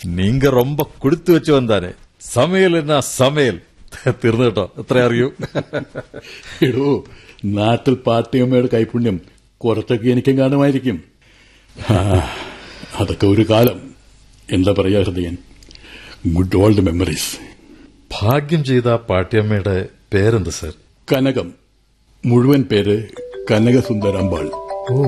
நீங்க ரொம்ப கொடுத்து வச்சு வந்தானே சமையல் என்ன சமையல் തീർന്നു കേട്ടോ എത്ര അറിയൂ എടോ നാട്ടിൽ പാട്ടിയമ്മയുടെ കൈപുണ്യം കുറച്ചൊക്കെ എനിക്കും കാണുമായിരിക്കും ആ, അതൊക്കെ ഒരു കാലം എന്താ പറയാ ഹൃദയൻ ഗുഡ് ഓൾഡ് മെമ്മറീസ് ഭാഗ്യം ചെയ്ത ആ പാട്ടിയമ്മയുടെ പേരെന്ത് സർ കനകം മുഴുവൻ പേര് കനകസുന്ദരമ്പാൾ ഓ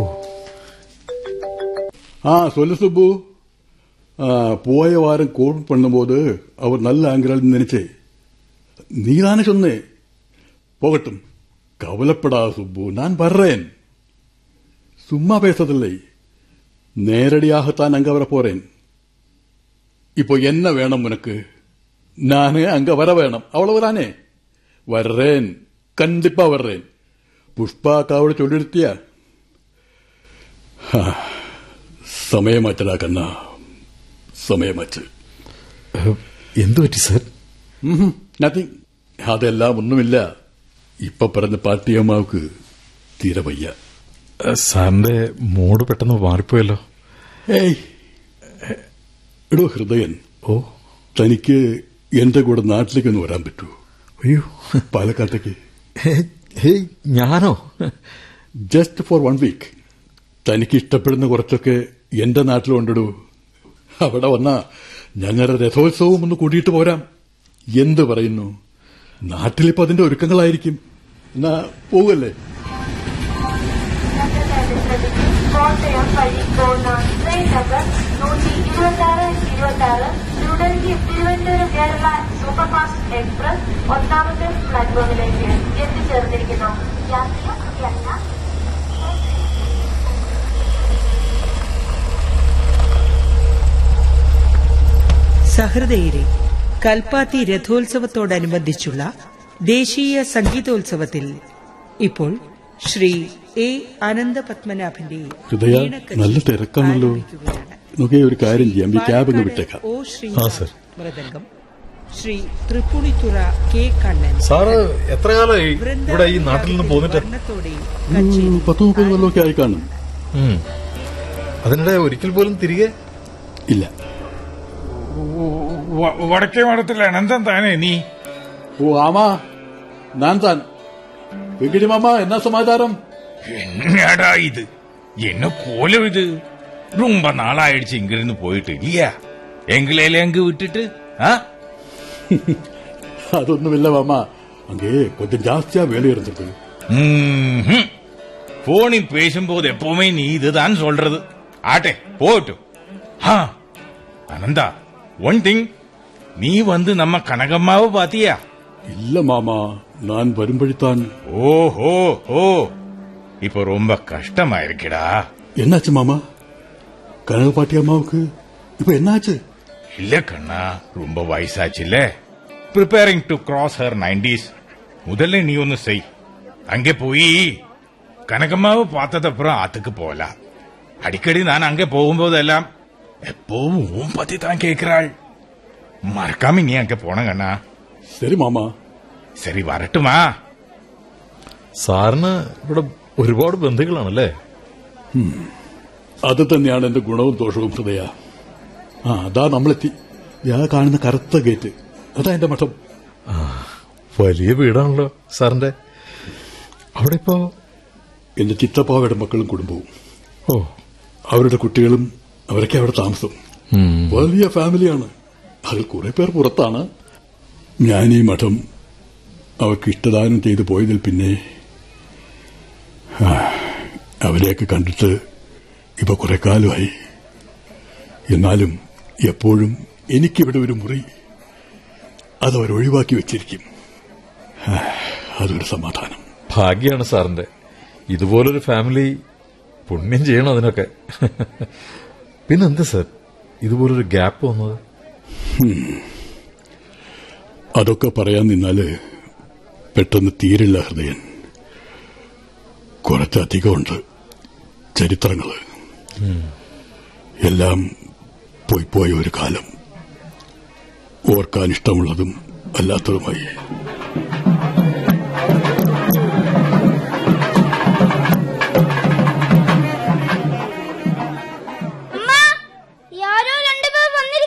ஆ சொல்லு சுப்பு ஆ, போய வாரம் கோல் பண்ணும்போது அவர் நல்ல ஆங்கிறாள் நினைச்சே நீதானே சொன்னே போகட்டும் கவலைப்படாத சுப்பு நான் வர்றேன் சும்மா பேசதில்லை நேரடியாகத்தான் அங்க வர போறேன் இப்போ என்ன வேணும் உனக்கு நானே அங்க வர வேணும் அவ்வளவுதானே வர்றேன் கண்டிப்பா வர்றேன் புஷ்பா அக்காவோட சொல்லிருத்தியா സമയമാറ്റടാ കണ്ണ സമയമാറ്റ് എന്തു പറ്റി സർ നത്തിങ് അതെല്ലാം ഒന്നുമില്ല ഇപ്പൊ പറഞ്ഞ പാട്ടിയമ്മാവക്ക് തീരെ വയ്യ സാറിന്റെ മൂഡ് പെട്ടെന്ന് മാറിപ്പോയല്ലോ ഏയ് എടോ ഹൃദയൻ ഓ തനിക്ക് എന്റെ കൂടെ നാട്ടിലേക്ക് ഒന്ന് വരാൻ പറ്റൂ അയ്യോ പാലക്കാട്ടേക്ക് ഹേയ് ഞാനോ ജസ്റ്റ് ഫോർ വൺ വീക്ക് തനിക്ക് ഇഷ്ടപ്പെടുന്ന കുറച്ചൊക്കെ എന്റെ നാട്ടിലുണ്ടിടൂ അവിടെ വന്നാ ഞങ്ങളുടെ രഥോത്സവം ഒന്ന് കൂട്ടിയിട്ട് പോരാം എന്ത് പറയുന്നു നാട്ടിലിപ്പോ അതിന്റെ ഒരുക്കങ്ങളായിരിക്കും എന്നാ പോവല്ലേ കോട്ടയം വഴി പോകുന്ന ട്രെയിൻ നമ്പർ നൂറ്റി ഇരുപത്തി ആറ് ഇരുപത്തി ആറ് ന്യൂഡൽഹി തിരുവനന്തപുരം കേരള സൂപ്പർഫാസ്റ്റ് എക്സ്പ്രസ് ഒന്നാമത്തെ പ്ലാറ്റ്ഫോമിലേക്ക് എത്തിച്ചേർന്നിരിക്കുന്നു യാത്ര സഹൃദയരെ കൽപ്പാത്തി രഥോത്സവത്തോടനുബന്ധിച്ചുള്ള ദേശീയ സംഗീതോത്സവത്തിൽ ഇപ്പോൾ ശ്രീ എ അനന്തപത്മനാഭന്റെ ഹൃദയ വീണക്കച്ചേരി നല്ല തിരക്കാണല്ലോ ആരംഭിക്കുകയാണ്. നോക്കിയേ ഒരു കാര്യം ചെയ്യാം ഈ ക്യാബ് അങ്ങ് വിട്ടേക്കാം ഓ ആ, Srinivas sir. Mridangam Sri Tripunithura K Kannan sir എത്ര കാലമായി വൃന്ദാവൻ ഇവിടെ ഈ നാട്ടിൽ നിന്ന് പോന്നിട്ട് വർണ്ണത്തോടെ ഉം, കച്ചേരി പത്ത് മുപ്പത് കൊല്ലമൊക്കെ ആയി കാണും ഉം. അതിനിടെ ഒരിക്കൽ പോലും തിരികെ ഇല്ല വ- വടക്കേ മഠത്തിൽ അനന്തം താനേ നീ ഓ ആമാ ഞാൻ താൻ വെങ്കിടി മാമ എന്നാ സമാചാരം என்னடா இது என்ன கோலம் இது ரொம்ப நாளாயிடுச்சு இங்க இருந்து போயிட்டு இல்லையா எங்களையில எங்க விட்டுட்டு ஆ? അതൊന്നുമില്ല മാമ അங்கே கொஞ்சம் ஜாஸ்தியா வேலை இருந்தது ம்ஹும். போனில் பேசும்போது எப்பவுமே நீ இதுதான் சொல்றது ஆட்டே போகட்டும் ஆ, அனந்தா ஒன் திங் நீ வந்து நம்ம கனகம்மாவை பாத்தியா இல்ல மாமா நான் வரும்படித்தான் ஓஹோ ஓ இப்ப ரொம்ப கஷ்டமா இருக்குடா என்னாச்சு மாமா கனகபாட்டி அம்மாவுக்கு இப்ப என்னாச்சு இல்ல கண்ணா ரொம்ப வயசாச்சுல்ல preparing to cross her nineties முதல்ல நீ ஒன்னு செய் அங்கே போய் கனகம்மாவை பார்த்ததப்புறம் ஆத்துக்கு போகலாம் அடிக்கடி நான் அங்கே போகும்போதெல்லாம் எப்பவும் உன் பத்தி தான் கேட்கிறாள் மறக்காம நீ அங்க போன கண்ணா சரி மாமா சரி வரட்டுமா സാറിന് ഇവിടെ ഒരുപാട് ബന്ധുക്കളാണല്ലേ അത് തന്നെയാണ് എന്റെ ഗുണവും ദോഷവും ഹൃദയ ആ അതാ നമ്മളെത്തി ഞാൻ കാണുന്ന കറുത്ത ഗേറ്റ് അതാ എന്റെ മഠം വലിയ വീടാണല്ലോ സാറിന്റെ അവിടെ ഇപ്പോ എന്റെ ചിത്തപ്പാവയുടെ മക്കളും കുടുംബവും ഓ അവരുടെ കുട്ടികളും അവരൊക്കെ അവിടെ താമസം ഉം. വലിയ ഫാമിലിയാണ് അതിൽ കുറെ പേർ പുറത്താണ് ഞാൻ ഈ മഠം അവർക്ക് ഇഷ്ടദാനം ചെയ്തു പോയതിൽ പിന്നെ ആ, അവരെയൊക്കെ കണ്ടിട്ട് ഇപ്പൊ കുറെ കാലമായി എന്നാലും എപ്പോഴും എനിക്കിവിടെ ഒരു മുറി അതവർ ഒഴിവാക്കി വെച്ചിരിക്കും ആ, അതൊരു സമാധാനം ഭാഗ്യാണ് സാറിന്റെ ഇതുപോലൊരു ഫാമിലി പുണ്യം ചെയ്യണം അതിനൊക്കെ പിന്നെന്താ സാർ ഇതുപോലൊരു ഗ്യാപ്പ് വന്നത് അതൊക്കെ പറയാൻ നിന്നാല് പെട്ടെന്ന് തീരില്ല ഹൃദയൻ കുറച്ചധികമുണ്ട് ചരിത്രങ്ങൾ എല്ലാം പോയി പോയ ഒരു കാലം ഓർക്കാൻ ഇഷ്ടമുള്ളതും അല്ലാത്തതുമായി